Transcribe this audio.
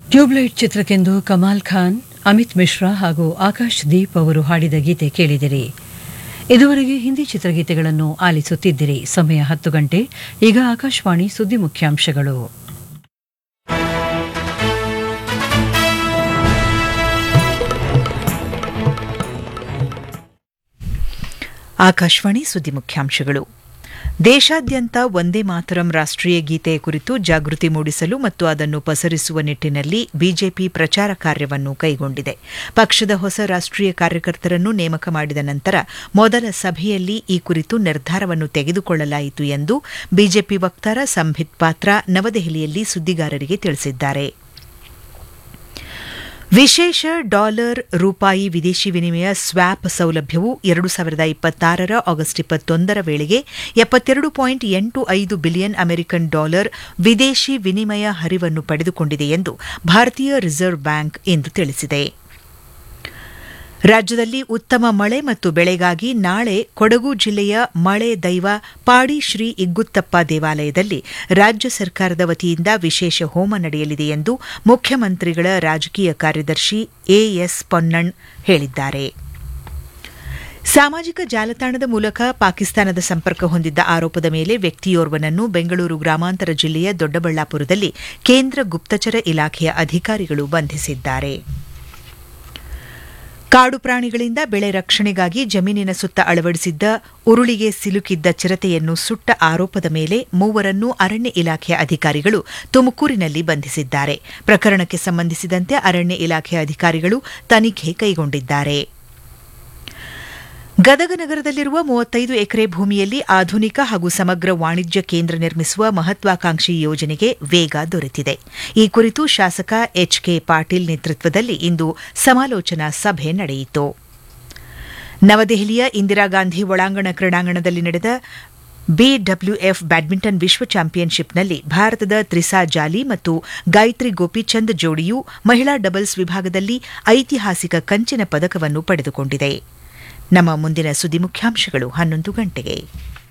tube light ಚಿತ್ರಕ್ಕೆಂದು ಕಮಾಲ್ ಖಾನ್ ಅಮಿತ್ ಮಿಶ್ರಾ ಹಾಗೂ ಆಕಾಶ್ ದೀಪ್ ಅವರು ಹಾಡಿದ ಗೀತೆ ಕೇಳಿದಿರಿ ಇದುವರೆಗೆ ಹಿಂದಿ ಚಿತ್ರಗೀತೆಗಳನ್ನು ಆಲಿಸುತ್ತಿದ್ದಿರಿ ಸಮಯ ಹತ್ತು ಗಂಟೆ ಈಗ ಆಕಾಶವಾಣಿ ಸುದ್ದಿ ಮುಖ್ಯಾಂಶಗಳು ಆಕಾಶವಾಣಿ ಸುದ್ದಿ ಮುಖ್ಯಾಂಶಗಳು ದೇಶಾದ್ಯಂತ ಒಂದೇ ಮಾತರಂ ರಾಷ್ಟ್ರೀಯ ಗೀತೆಯ ಕುರಿತು ಜಾಗೃತಿ ಮೂಡಿಸಲು ಮತ್ತು ಅದನ್ನು ಪಸರಿಸುವ ನಿಟ್ಟಿನಲ್ಲಿ ಬಿಜೆಪಿ ಪ್ರಚಾರ ಕಾರ್ಯವನ್ನು ಕೈಗೊಂಡಿದೆ ಪಕ್ಷದ ಹೊಸ ರಾಷ್ಟ್ರೀಯ ಕಾರ್ಯಕರ್ತರನ್ನು ನೇಮಕ ಮಾಡಿದ ನಂತರ ಮೊದಲ ಸಭೆಯಲ್ಲಿ ಈ ಕುರಿತು ನಿರ್ಧಾರವನ್ನು ತೆಗೆದುಕೊಳ್ಳಲಾಯಿತು ಎಂದು ಬಿಜೆಪಿ ವಕ್ತಾರ ಸಂಬಿತ್ ಪಾತ್ರ ನವದೆಹಲಿಯಲ್ಲಿ ಸುದ್ದಿಗಾರರಿಗೆ ತಿಳಿಸಿದ್ದಾರೆ ವಿಶೇಷ ಡಾಲರ್ ರೂಪಾಯಿ ವಿದೇಶಿ ವಿನಿಮಯ ಸ್ವ್ಯಾಪ್ ಸೌಲಭ್ಯವು ಎರಡು ಸಾವಿರದ ಇಪ್ಪತ್ತಾರರ ಆಗಸ್ಟ್ ಇಪ್ಪತ್ತೊಂದರ ವೇಳೆಗೆ ಎಪ್ಪತ್ತೆರಡು ಪಾಯಿಂಟ್ ಎಂಟು ಐದು ಬಿಲಿಯನ್ ಅಮೆರಿಕನ್ ಡಾಲರ್ ವಿದೇಶಿ ವಿನಿಮಯ ಹರಿವನ್ನು ಪಡೆದುಕೊಂಡಿದೆ ಎಂದು ಭಾರತೀಯ ರಿಸರ್ವ್ ಬ್ಯಾಂಕ್ ಇಂದು ತಿಳಿಸಿದೆ ರಾಜ್ಯದಲ್ಲಿ ಉತ್ತಮ ಮಳೆ ಮತ್ತು ಬೆಳೆಗಾಗಿ ನಾಳೆ ಕೊಡಗು ಜಿಲ್ಲೆಯ ಮಳೆ ದೈವ ಪಾಡಿ ಶ್ರೀ ಇಗ್ಗುತ್ತಪ್ಪ ದೇವಾಲಯದಲ್ಲಿ ರಾಜ್ಯ ಸರ್ಕಾರದ ವತಿಯಿಂದ ವಿಶೇಷ ಹೋಮ ನಡೆಯಲಿದೆ ಎಂದು ಮುಖ್ಯಮಂತ್ರಿಗಳ ರಾಜಕೀಯ ಕಾರ್ಯದರ್ಶಿ ಎಎಸ್ ಪೊನ್ನಣ್ ಹೇಳಿದ್ದಾರೆ ಸಾಮಾಜಿಕ ಜಾಲತಾಣದ ಮೂಲಕ ಪಾಕಿಸ್ತಾನದ ಸಂಪರ್ಕ ಹೊಂದಿದ್ದ ಆರೋಪದ ಮೇಲೆ ವ್ಯಕ್ತಿಯೋರ್ವನನ್ನು ಬೆಂಗಳೂರು ಗ್ರಾಮಾಂತರ ಜಿಲ್ಲೆಯ ದೊಡ್ಡಬಳ್ಳಾಪುರದಲ್ಲಿ ಕೇಂದ್ರ ಗುಪ್ತಚರ ಇಲಾಖೆಯ ಅಧಿಕಾರಿಗಳು ಬಂಧಿಸಿದ್ದಾರೆ ಕಾಡು ಪ್ರಾಣಿಗಳಿಂದ ಬೆಳೆ ರಕ್ಷಣೆಗಾಗಿ ಜಮೀನಿನ ಸುತ್ತ ಅಳವಡಿಸಿದ್ದ ಉರುಳಿಗೆ ಸಿಲುಕಿದ್ದ ಚಿರತೆಯನ್ನು ಸುಟ್ಟ ಆರೋಪದ ಮೇಲೆ ಮೂವರನ್ನು ಅರಣ್ಯ ಇಲಾಖೆಯ ಅಧಿಕಾರಿಗಳು ತುಮಕೂರಿನಲ್ಲಿ ಬಂಧಿಸಿದ್ದಾರೆ ಪ್ರಕರಣಕ್ಕೆ ಸಂಬಂಧಿಸಿದಂತೆ ಅರಣ್ಯ ಇಲಾಖೆಯ ಅಧಿಕಾರಿಗಳು ತನಿಖೆ ಕೈಗೊಂಡಿದ್ದಾರೆ ಗದಗ ನಗರದಲ್ಲಿರುವ ಮೂವತ್ತೈದು ಎಕರೆ ಭೂಮಿಯಲ್ಲಿ ಆಧುನಿಕ ಹಾಗೂ ಸಮಗ್ರ ವಾಣಿಜ್ಯ ಕೇಂದ್ರ ನಿರ್ಮಿಸುವ ಮಹತ್ವಾಕಾಂಕ್ಷಿ ಯೋಜನೆಗೆ ವೇಗ ದೊರೆತಿದೆ ಈ ಕುರಿತು ಶಾಸಕ ಎಚ್ಕೆ ಪಾಟೀಲ್ ನೇತೃತ್ವದಲ್ಲಿ ಇಂದು ಸಮಾಲೋಚನಾ ಸಭೆ ನಡೆಯಿತು ನವದೆಹಲಿಯ ಇಂದಿರಾಗಾಂಧಿ ಒಳಾಂಗಣ ಕ್ರೀಡಾಂಗಣದಲ್ಲಿ ನಡೆದ ಬಿಡಬ್ಲ್ಯೂಎಫ್ ಬ್ಯಾಡ್ಮಿಂಟನ್ ವಿಶ್ವ ಚಾಂಪಿಯನ್ಶಿಪ್ನಲ್ಲಿ ಭಾರತದ ತ್ರಿಸಾ ಜಾಲಿ ಮತ್ತು ಗಾಯತ್ರಿ ಗೋಪಿಚಂದ್ ಜೋಡಿಯು ಮಹಿಳಾ ಡಬಲ್ಸ್ ವಿಭಾಗದಲ್ಲಿ ಐತಿಹಾಸಿಕ ಕಂಚಿನ ಪದಕವನ್ನು ಪಡೆದುಕೊಂಡಿದೆ ನಮ್ಮ ಮುಂದಿನ ಸುದ್ದಿ ಮುಖ್ಯಾಂಶಗಳು ಹನ್ನೊಂದು ಗಂಟೆಗೆ